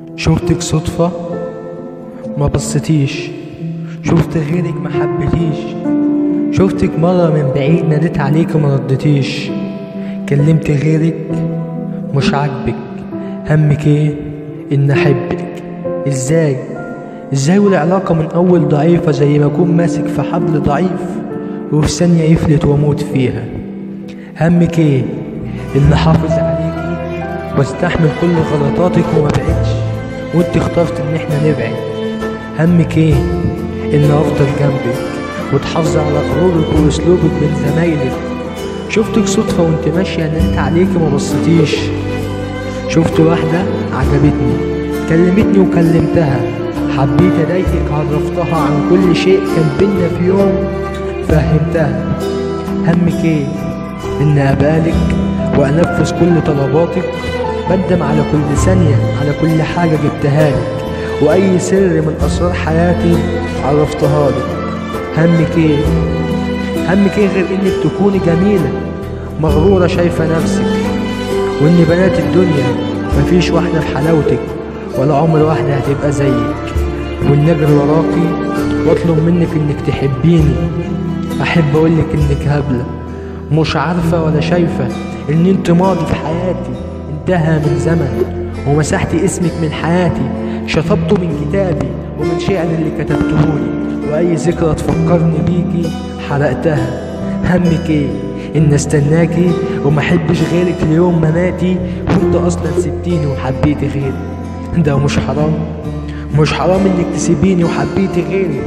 شفتك صدفة ما بصتيش شفت غيرك ما حبتيش شفتك مرة من بعيد ناديت عليك ما ردتيش كلمت غيرك مش عاجبك همك ايه ان احبك ازاي ازاي والعلاقة من اول ضعيفة زي ما اكون ماسك في حبل ضعيف وفي ثانية يفلت واموت فيها همك ايه ان احافظ عليكي واستحمل كل غلطاتك وما بعدش وانت اخترت ان احنا نبعد همك ايه ان افضل جنبك وتحافظ على غرورك واسلوبك من زمايلك شفتك صدفة وانت ماشية ناديت عليكي ما بصيتيش شفت واحدة عجبتني كلمتني وكلمتها حبيت اضايقك عرفتها عن كل شيء كان بينا في يوم فهمتها همك ايه ان اقبلك وانفذ كل طلباتك بندم على كل ثانية على كل حاجة جبتها لك واي سر من اسرار حياتي عرفتها لك همك ايه همك ايه غير انك تكوني جميلة مغرورة شايفة نفسك وان بنات الدنيا مفيش واحدة في حلاوتك ولا عمر واحدة هتبقى زيك وان اجري وراكي واطلب منك انك تحبيني احب اقولك انك هبلة مش عارفة ولا شايفة ان انت ماضي في حياتي انتهى من زمن ومسحت اسمك من حياتي شطبته من كتابي ومن شعر اللي كتبتهولي واي ذكرى تفكرني بيكي حرقتها همك ايه ان استناكي وما احبش غيرك ليوم مماتي وانت اصلا سبتيني وحبيتي غيري ده مش حرام مش حرام انك تسيبيني وحبيتي غيري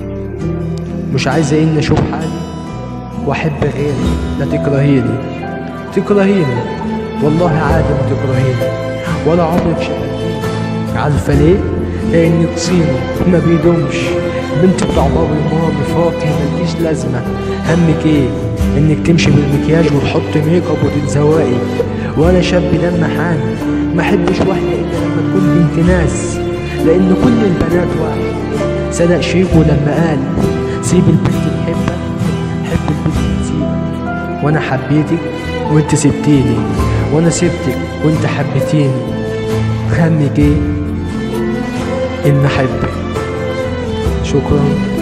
مش عايزه اني اشوف حالي واحب غيري لا تكرهيني تكرهيني والله عادي ما تكرهيني ولا عمرك شغلتيني عارفه ليه لانك صيني ما بيدومش بنت بتاع بابا مامي فاطمه ملكيش لازمه همك ايه انك تمشي بالمكياج وتحط ميك اب وتتزوقي وانا شاب دم حامي ما احبش واحده الا لما تكون بنت ناس لان كل البنات واحد صدق شيكو لما قال سيب البنت تحبك حب البنت تسيبك وانا حبيتك وانت سبتيني وانا سبتك وانت حبيتيني همك ايه ان احبك شكرا